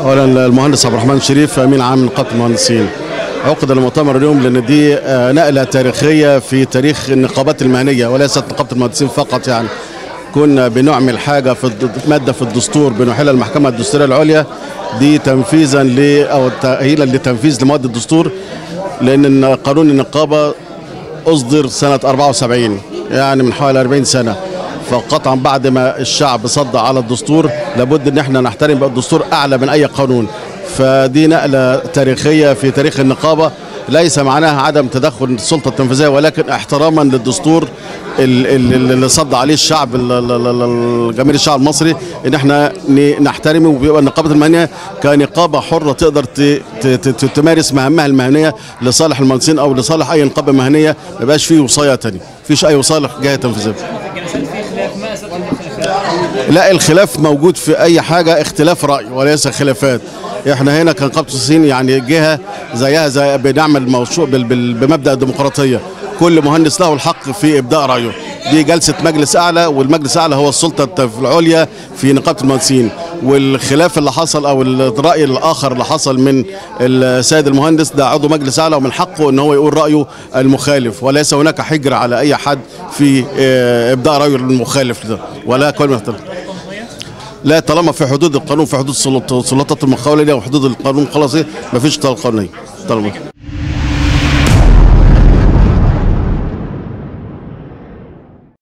اولا المهندس عبد الرحمن شريف امين عام نقابه المهندسين عقد المؤتمر اليوم لان دي آه، نقله تاريخيه في تاريخ النقابات المهنيه وليست نقابه المهندسين فقط يعني كنا بنعمل حاجه في الد- ماده في الدستور بنحيلها المحكمه الدستوريه العليا دي تنفيذا ل او تاهيلا لتنفيذ لمواد الدستور لان قانون النقابه اصدر سنه 74 يعني من حوالي 40 سنه فقطعا بعد ما الشعب صد على الدستور لابد ان احنا نحترم بقى الدستور اعلى من اي قانون فدي نقله تاريخيه في تاريخ النقابه ليس معناها عدم تدخل السلطه التنفيذيه ولكن احتراما للدستور ال- ال- اللي صد عليه الشعب ال- ال- ال- ال- جماهير الشعب المصري ان احنا ن- نحترمه وبيبقى النقابه المهنيه كنقابه حره تقدر ت- ت- ت- تمارس مهامها المهنيه لصالح المهندسين او لصالح اي نقابه مهنيه ما يبقاش فيه وصايه تانية مفيش اي وصايه جهه تنفيذيه الجلسات في خلاف ما اساس الخلافات لا الخلاف موجود في اي حاجه اختلاف راي وليس خلافات احنا هنا كنقابه الصين يعني جهه زيها زي بنعمل موضوع بال- بال- بمبدا الديمقراطيه كل مهندس له الحق في ابداء رايه دي جلسه مجلس اعلى والمجلس الاعلى هو السلطه التف- العليا في نقابه المهندسين والخلاف اللي حصل او الراي الاخر اللي حصل من السيد المهندس ده عضو مجلس اعلى ومن حقه ان هو يقول رايه المخالف وليس هناك حجر على اي حد في آه، ابداء رايه المخالف ده ولا كل محترم لا طالما في حدود القانون في حدود السلطات السلطات المخاولة دي وحدود القانون خلاص ايه مفيش قانونية طالما